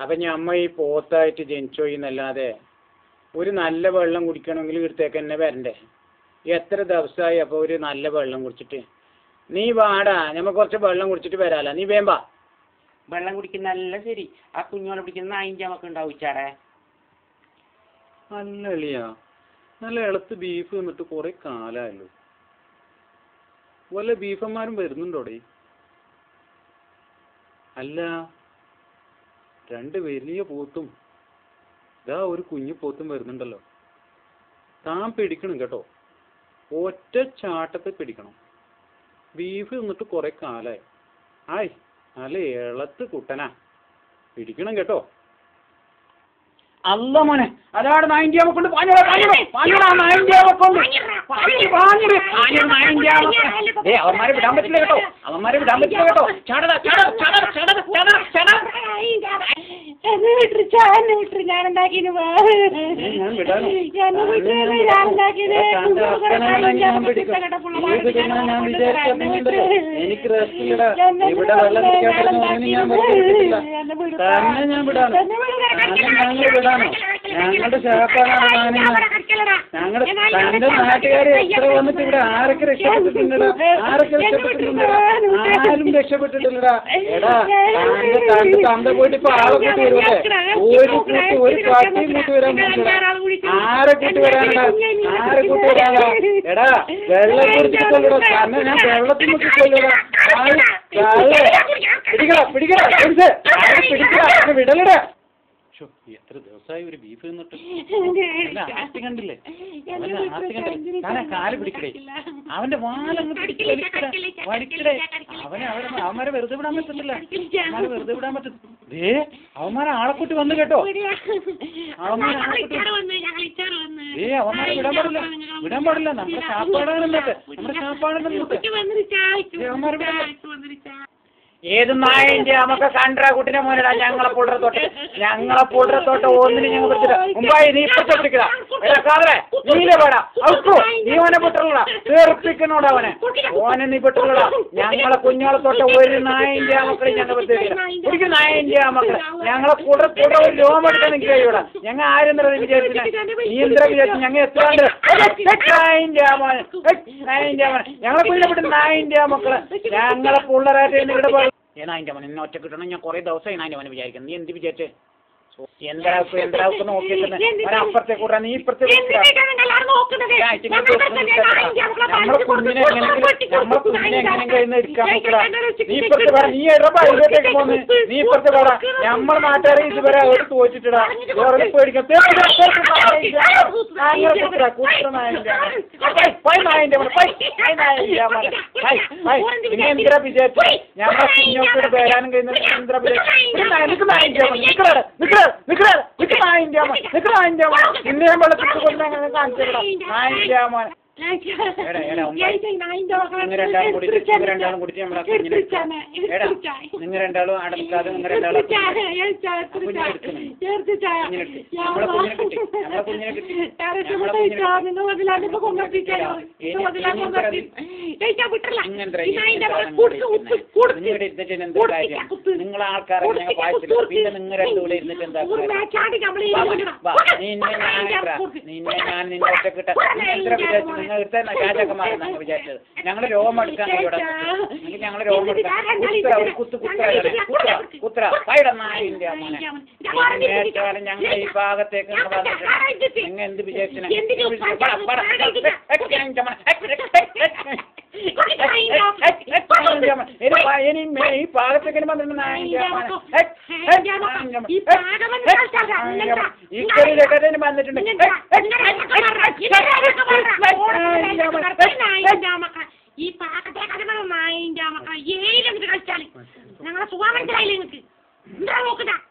അപ്പം ഞമ്മ ഈ പോത്തായിട്ട് ജനിച്ചോയി എന്നല്ലാതെ ഒരു നല്ല വെള്ളം കുടിക്കണമെങ്കിൽ ഇവിടത്തേക്ക് തന്നെ വരണ്ടേ എത്ര ദിവസമായി അപ്പോൾ ഒരു നല്ല വെള്ളം കുടിച്ചിട്ട് നീ വാടാ ഞമ്മ കുറച്ച് വെള്ളം കുടിച്ചിട്ട് വരാല നീ വേമ്പാ വെള്ളം കുടിക്കുന്ന നല്ല ശരി ആ കുഞ്ഞോളെ പിടിക്കുന്ന നായിൻ്റെ നമുക്ക് ഉണ്ടാവും ഉച്ചാടെ നല്ല എളിയാ നല്ല ഇളത്ത് ബീഫ് തിന്നിട്ട് കുറെ കാലമായല്ലോ വല്ല ബീഫന്മാരും വരുന്നുണ്ടോടെ അല്ല രണ്ട് വലിയ പോത്തും ഇതാ ഒരു കുഞ്ഞു പോത്തും വരുന്നുണ്ടല്ലോ താൻ പിടിക്കണം കേട്ടോ ഒറ്റ ചാട്ടത്തെ പിടിക്കണം ബീഫ് തിന്നിട്ട് കുറെ കാലായി ആയ് നല്ല ഇളത്ത് കുട്ടനാ പിടിക്കണം കേട്ടോ അല്ല മോനെ അതാണ് നയൻറ്റിയാമ കൊണ്ട് പാഞ്ഞോടാ പാഞ്ഞോടാ പാഞ്ഞോടാ നയൻറ്റിയാമ കൊണ്ട് പാഞ്ഞ് പാഞ്ഞിട് പാഞ്ഞിട് നയൻറ്റിയാമ ഏ അവന്മാരെ വിടാൻ പറ്റില്ല കേട്ടോ അവന്മാരെ വിടാൻ പറ്റില്ല കേട്ടോ ചാടടാ ചാടടാ ചാടടാ ചാടടാ ചാടടാ ചാടടാ എന്നെ വിട്ടിരിച്ച എന്നെ വിട്ടിരി ഞാൻ ഉണ്ടാക്കിന് ഞാൻ വിടാനോ? എന്നെ വിട്ടിരി ഞാൻ ഉണ്ടാക്കിന് തന്റെ അപ്പനാണ് ഞാൻ പിടിക്കും. ഇത് തിന്നാൻ ഞാൻ വിചാരിച്ചിട്ടുണ്ടല്ലോ. എനിക്ക് rest ഇല്ലടാ. ഇവിടെ വെള്ളം കുടിക്കാത്ത മോനെ ഞാൻ വെറുതെ വിട്ടിട്ടില്ല. തന്നെ ഞാൻ വിടാനോ? തന്നെ ഞങ്ങൾ വിടാനോ? ഞങ്ങളുടെ ശാപ്പാടാണ് ഞാനിന്ന്. ഞങ്ങളുടെ തന്റെ നാട്ടുകാര് എത്ര വന്നിട്ട് ഇവിടെ ആരൊക്കെ രക്ഷപ്പെട്ടിട്ടുണ്ടടാ ആരൊക്കെ രക്ഷപ്പെട്ടിട്ടുണ്ടടാ ആരും രക്ഷപ്പെട്ടിട്ടില്ലടാ എടാ തന്റെ തന്റെ തന്ത പോയിട്ട് ഇപ്പൊ ആളെ കൂട്ടി വരുമല്ലേ ഒരു കൂട്ടി ഒരു പട്ടിയും കൂട്ടി വരാൻ പറ്റില്ല ആരെ കൂട്ടി വരാനടാ ആരെ കൂട്ടി വരാനാ എടാ വെള്ളം കുടിച്ചിട്ടുള്ളടാ തന്നെ ഞാൻ വെള്ളത്തിൽ മുട്ടിക്കൊള്ളടാ പിടിക്കടാ പിടിക്കടാ പിടിച്ച് ആരെ പിടിക്കടാ എന്നെ വിടലടാ ശ്ശോ, എത്ര ദിവസമായി ഒരു ബീഫ് തിന്നിട്ട് അവന്റെ ആർത്തി കണ്ടില്ലേ അവന്റെ ആർത്തി കണ്ടില്ലേ താനെ കാല് പിടിക്കടേ അവന്റെ വാലങ്ങ് പിടിച്ച് വലിക്കടേ വലിക്കടേ അവനെ അവരെ അവന്മാരെ വെറുതെ വിടാൻ പറ്റത്തില്ല അവന്മാരെ വെറുതെ വിടാൻ പറ്റും ദേ അവന്മാരെ ആളെ കൂട്ടി വന്നു കേട്ടോ അവന്മാരെ ആളെ കൂട്ടി ഏ അവന്മാരെ വിടാൻ പാടില്ല വിടാൻ പാടില്ല നമ്മുടെ ശാപ്പാടാണ് ഇന്നത്തെ നമ്മുടെ ശാപ്പാടാണ് ഇന്നത്തെ അവന്മാരെ വിടാൻ ഏത് നായന്റെ നമുക്ക് കണ്ട്ര കുട്ടിനെ മോനടാ ഞങ്ങളെ പുടറത്തോട്ട് ഞങ്ങളെ പുടറത്തോട്ട് ഒന്നിനും ഞങ്ങൾ പിടിച്ചില്ല മുമ്പായി നീ ഇപ്പത്തെ പിടിക്കടാ എടാ കാതറെ നീലെ വേടാ ഔക്കു നീ ഓനെ പെട്ടുള്ളടാ തീർപ്പിക്കണോടാ അവനെ ഓനെ നീ പെട്ടുള്ളടാ ഞങ്ങളെ കുഞ്ഞോളെ തൊട്ട് ഒരു നായന്റെ മക്കളെ ഞങ്ങൾ പറ്റില്ല പിടിക്കും നായന്റെ മക്കളെ ഞങ്ങളെ പുട പുട ഒരു രോമം എടുക്കാൻ നിൽക്കുക ഇവിടെ ഞങ്ങൾ ആരെന്താ വിചാരിച്ചില്ല നീ എന്താ വിചാരിച്ചു ഞങ്ങൾ എത്ര നായന്റെ മോനെ നായന്റെ മോനെ ഞങ്ങളെ കുഞ്ഞിനെ പെട്ട് നായന്റെ മക്കളെ ഞങ്ങളെ പിള്ളേരായിട്ട് ഇവിടെ പോയി ഏ നായിന്റെ മോനെ എന്നെ ഒറ്റ കിട്ടണം ഞാൻ കുറെ ദിവസമായി നായിന്റെ മോനെ വിചാരിക്കുന്നു നീ എന്ത് വിചാരിച്ചേ എന്താക്കും എന്താക്കും നോക്കിയിട്ട് അപ്പുറത്തെ കൂടാ നീ ഇപ്പുറത്തെ നമ്മളെ കുഞ്ഞിനെ എങ്ങനെയെങ്കിലും നമ്മളെ കുഞ്ഞിനെ എങ്ങനെയെങ്കിലും എടുക്കാൻ നോക്കടാ നീ ഇപ്പുറത്തെ പറ നീ എവിടെ പൈസത്തേക്ക് പോന്ന് നീ ഇപ്പുറത്തെ പറ നമ്മളെ നാട്ടുകാരെ ഇതുവരെ അവിടെ തോറ്റിട്ടടാ വേറെ പേടിക്കാം ഇനി എന്തിനാ വിചാരിച്ചു ഞങ്ങളെ കുഞ്ഞോട്ട് വരാനും കഴിയുന്ന എന്തിനാ വിചാരിച്ചു നായിന്റെ നിക്കറ നിക്കറ നിക്കറ നിക്ക് നായിന്റെ അമ്മ നിക്ക് നായിന്റെ അമ്മ ഇന്ന് ഞാൻ വെള്ളത്തിൽ കൊണ്ട് അങ്ങനെ കാണിച്ചിടാം നായിന്റെ അമ്മ എടാ എടാ നിങ്ങൾ രണ്ടാളും കൂടി നിങ്ങൾ രണ്ടാളും കൂടി നമ്മളെ കുഞ്ഞിനെ എടാ നിങ്ങൾ രണ്ടാളും അടക്കാതെ നിങ്ങൾ രണ്ടാളും കുഞ്ഞിനെ എടുക്കണം നമ്മളെ കുഞ്ഞിനെ കിട്ടി നമ്മളെ കുഞ്ഞിനെ കിട്ടി നമ്മളെ കുഞ്ഞിനെ നിങ്ങളുടെ ഇരുന്നിട്ട് എന്താ കാര്യം നിങ്ങൾ ആൾക്കാരെ ഞങ്ങൾ പായത്തില്ല പിന്നെ നിങ്ങൾ രണ്ടുകൂടെ ഇരുന്നിട്ട് എന്താ കാര്യം വാ നിന്നെ ഞാൻ ഇത്ര നിന്നെ ഞാൻ നിന്റെ ഒറ്റക്കിട്ട നിങ്ങൾ ഇത്ര വിചാരിച്ചു നിങ്ങൾ ഇത്ര രാജാക്കന്മാരെ ഞങ്ങൾ വിചാരിച്ചത് ഞങ്ങൾ രോമം എടുക്കാൻ ഇവിടെ നിങ്ങൾ ഞങ്ങൾ രോമം എടുക്കാൻ കുത്ര ഒരു കുത്ത് കുത്ര കുത്ര കുത്ര പൈട നായിന്റെ മോനെ നേരത്തെ ഞങ്ങൾ ഈ ഭാഗത്തേക്ക് ഇങ്ങ് വന്നിട്ടുണ്ട് നിങ്ങൾ എന്ത് വിചാരിച്ചു ഇനി ഈ ഭാഗത്തേക്ക് വന്നിട്ടുണ്ട് നായിന്റെ മോനെ ഇക്കൊരു ജഗതിന് വന്നിട്ടുണ്ട് ഈ പാക്കത്തെ കഥ നായിന്റെ മക്കളെ ഏഴ് കളിച്ചാല് ഞങ്ങളെ സുഖം മനസ്സിലായില്ലേ നിങ്ങക്ക് എന്താ നോക്കുന്ന